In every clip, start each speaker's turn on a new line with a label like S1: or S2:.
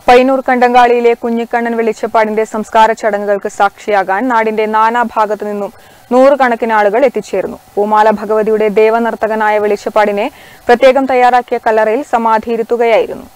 S1: പയ്യന്നൂർ കണ്ടങ്കാളിയിലെ കുഞ്ഞിക്കണ്ണൻ വെളിച്ചപ്പാടിന്റെ സംസ്കാര ചടങ്ങുകൾക്ക് സാക്ഷിയാകാൻ നാടിന്റെ നാനാഭാഗത്തു നിന്നും നൂറുകണക്കിന് ആളുകൾ എത്തിച്ചേർന്നു പൂമാല ഭഗവതിയുടെ ദേവനർത്തകനായ വെളിച്ചപ്പാടിനെ പ്രത്യേകം തയ്യാറാക്കിയ കല്ലറയിൽ സമാധിയിരുത്തുകയായിരുന്നു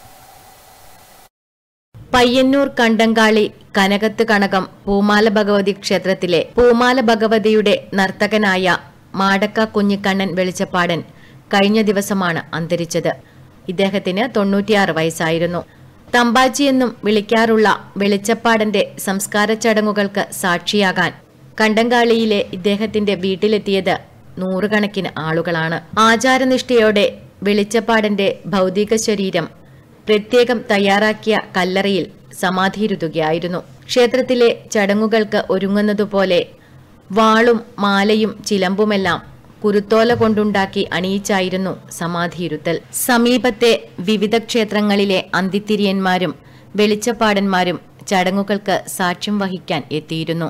S2: പയ്യന്നൂർ കണ്ടങ്കാളി കനകത്ത് കണകം പൂമാല ഭഗവതി ക്ഷേത്രത്തിലെ പൂമാല ഭഗവതിയുടെ നർത്തകനായ മാടക്ക കുഞ്ഞിക്കണ്ണൻ വെളിച്ചപ്പാടൻ കഴിഞ്ഞ ദിവസമാണ് അന്തരിച്ചത് ഇദ്ദേഹത്തിന് തൊണ്ണൂറ്റിയാറ് വയസ്സായിരുന്നു തമ്പാച്ചി എന്നും വിളിക്കാറുള്ള വെളിച്ചപ്പാടന്റെ സംസ്കാര ചടങ്ങുകൾക്ക് സാക്ഷിയാകാൻ കണ്ടങ്കാളിയിലെ ഇദ്ദേഹത്തിന്റെ വീട്ടിലെത്തിയത് നൂറുകണക്കിന് ആളുകളാണ് ആചാരനിഷ്ഠയോടെ വെളിച്ചപ്പാടന്റെ ഭൗതിക ശരീരം പ്രത്യേകം തയ്യാറാക്കിയ കല്ലറയിൽ സമാധിയിരുത്തുകയായിരുന്നു ക്ഷേത്രത്തിലെ ചടങ്ങുകൾക്ക് ഒരുങ്ങുന്നതുപോലെ വാളും മാലയും ചിലമ്പുമെല്ലാം കുരുത്തോല കൊണ്ടുണ്ടാക്കി അണിയിച്ചായിരുന്നു സമാധിയിരുത്തൽ സമീപത്തെ വിവിധ ക്ഷേത്രങ്ങളിലെ അന്തിത്തിരിയന്മാരും വെളിച്ചപ്പാടന്മാരും ചടങ്ങുകൾക്ക് സാക്ഷ്യം വഹിക്കാൻ എത്തിയിരുന്നു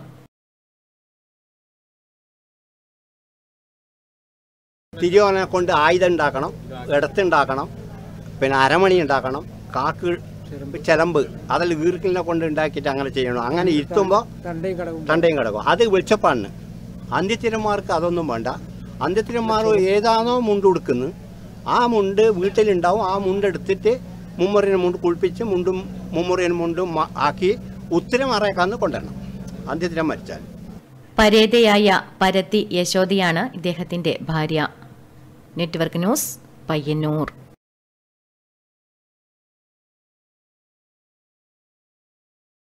S3: തിരിയോനെ കൊണ്ട് ആയുധം ഉണ്ടാക്കണം ഇടത്തുണ്ടാക്കണം പിന്നെ അരമണി ഉണ്ടാക്കണം കാക്ക് ചിലമ്പ് അതിൽ ഈർക്കിലിനെ കൊണ്ട് ഉണ്ടാക്കിയിട്ട് അങ്ങനെ ചെയ്യണം അങ്ങനെ ഇരുത്തുമ്പോൾ തണ്ടയും കിടക്കും അത് വെളിച്ചപ്പാടിന് അന്ത്യത്തിരന്മാർക്ക് അതൊന്നും വേണ്ട അന്ത്യത്തിരന്മാർ ഏതാണോ മുണ്ട് ഉടുക്കുന്നത് ആ മുണ്ട് വീട്ടിലുണ്ടാവും ആ മുണ്ട് എടുത്തിട്ട് മുമ്മറിന് മുണ്ട് കുളിപ്പിച്ച് മുണ്ടും മുമ്മറിന് മുണ്ടും മ- ആക്കി ഉത്തരം അറയക്കാന്ന് കൊണ്ടുവരണം അന്ത്യത്തിരം മരിച്ചാൽ
S2: പരേതയായ പരത്തി യശോദയാണ് ഇദ്ദേഹത്തിന്റെ ഭാര്യ നെറ്റ്വർക്ക് ന്യൂസ് പയ്യന്നൂർ